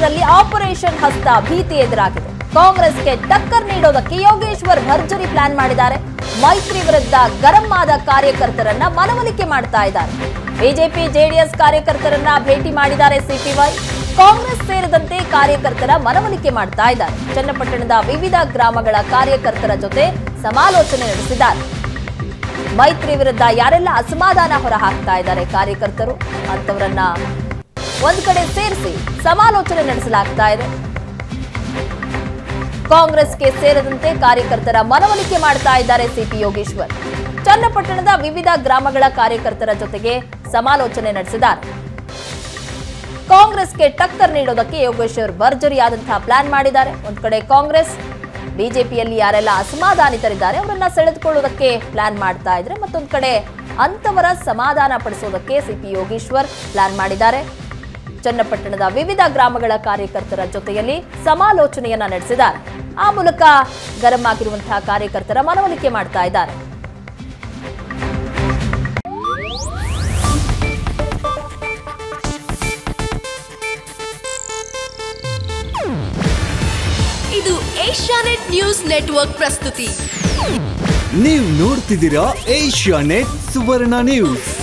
ಚನ್ನಪಟ್ಟಣದಲ್ಲಿ ಆಪರೇಷನ್ ಹಸ್ತ ಭೀತಿ ಎದುರಾಗಿದೆ ಕಾಂಗ್ರೆಸ್ಗೆ ಟಕ್ಕರ್ ನೀಡೋದಕ್ಕೆ ಯೋಗೇಶ್ವರ್ ಭರ್ಜರಿ ಪ್ಲಾನ್ ಮಾಡಿದ್ದಾರೆ ಮೈತ್ರಿ ವಿರುದ್ಧ ಗರಂ ಆದ ಕಾರ್ಯಕರ್ತರನ್ನ ಮನವೊಲಿಕೆ ಮಾಡ್ತಾ ಇದ್ದಾರೆ ಬಿಜೆಪಿ ಜೆಡಿಎಸ್ ಕಾರ್ಯಕರ್ತರನ್ನ ಭೇಟಿ ಮಾಡಿದ್ದಾರೆ ಸಿಪಿವೈ ಕಾಂಗ್ರೆಸ್ ಸೇರಿದಂತೆ ಕಾರ್ಯಕರ್ತರ ಮನವೊಲಿಕೆ ಮಾಡ್ತಾ ಇದ್ದಾರೆ ಚನ್ನಪಟ್ಟಣದ ವಿವಿಧ ಗ್ರಾಮಗಳ ಕಾರ್ಯಕರ್ತರ ಜೊತೆ ಸಮಾಲೋಚನೆ ನಡೆಸಿದ್ದಾರೆ ಮೈತ್ರಿ ವಿರುದ್ಧ ಯಾರೆಲ್ಲ ಅಸಮಾಧಾನ ಹೊರ ಹಾಕ್ತಾ ಇದ್ದಾರೆ ಕಾರ್ಯಕರ್ತರು ಅಂತವರನ್ನ ಒಂದ್ ಕಡೆ ಸೇರಿಸಿ ಸಮಾಲೋಚನೆ ನಡೆಸಲಾಗ್ತಾ ಇದೆ ಕಾಂಗ್ರೆಸ್ಗೆ ಸೇರದಂತೆ ಕಾರ್ಯಕರ್ತರ ಮನವೊಲಿಕೆ ಮಾಡ್ತಾ ಇದ್ದಾರೆ ಸಿಪಿ ಯೋಗೇಶ್ವರ್ ಚನ್ನಪಟ್ಟಣದ ವಿವಿಧ ಗ್ರಾಮಗಳ ಕಾರ್ಯಕರ್ತರ ಜೊತೆಗೆ ಸಮಾಲೋಚನೆ ನಡೆಸಿದ್ದಾರೆ ಕಾಂಗ್ರೆಸ್ಗೆ ಟಕ್ಕರ್ ನೀಡೋದಕ್ಕೆ ಯೋಗೇಶ್ವರ್ ಭರ್ಜರಿಯಾದಂತಹ ಪ್ಲಾನ್ ಮಾಡಿದ್ದಾರೆ ಒಂದ್ ಕಡೆ ಕಾಂಗ್ರೆಸ್ ಬಿಜೆಪಿಯಲ್ಲಿ ಯಾರೆಲ್ಲ ಅಸಮಾಧಾನಿತರಿದ್ದಾರೆ ಅವರನ್ನ ಸೆಳೆದುಕೊಳ್ಳೋದಕ್ಕೆ ಪ್ಲಾನ್ ಮಾಡ್ತಾ ಇದ್ರೆ ಮತ್ತೊಂದ್ ಕಡೆ ಅಂತವರ ಸಮಾಧಾನ ಪಡಿಸೋದಕ್ಕೆ ಸಿಪಿ ಯೋಗೇಶ್ವರ್ ಪ್ಲಾನ್ ಮಾಡಿದ್ದಾರೆ ಚನ್ನಪಟ್ಟಣದ ವಿವಿಧ ಗ್ರಾಮಗಳ ಕಾರ್ಯಕರ್ತರ ಜೊತೆಯಲ್ಲಿ ಸಮಾಲೋಚನೆಯನ್ನ ನಡೆಸಿದ್ದಾರೆ ಆ ಮೂಲಕ ಗರಂ ಆಗಿರುವಂತಹ ಕಾರ್ಯಕರ್ತರ ಮನವೊಲಿಕೆ ಮಾಡ್ತಾ ಇದ್ದಾರೆ ಇದು ಏಷ್ಯಾನೆಟ್ ನ್ಯೂಸ್ ನೆಟ್ವರ್ಕ್ ಪ್ರಸ್ತುತಿ ನೀವು ನೋಡ್ತಿದ್ದೀರಾ ಏಷ್ಯಾ ನೆಟ್ ಸುವರ್ಣ ನ್ಯೂಸ್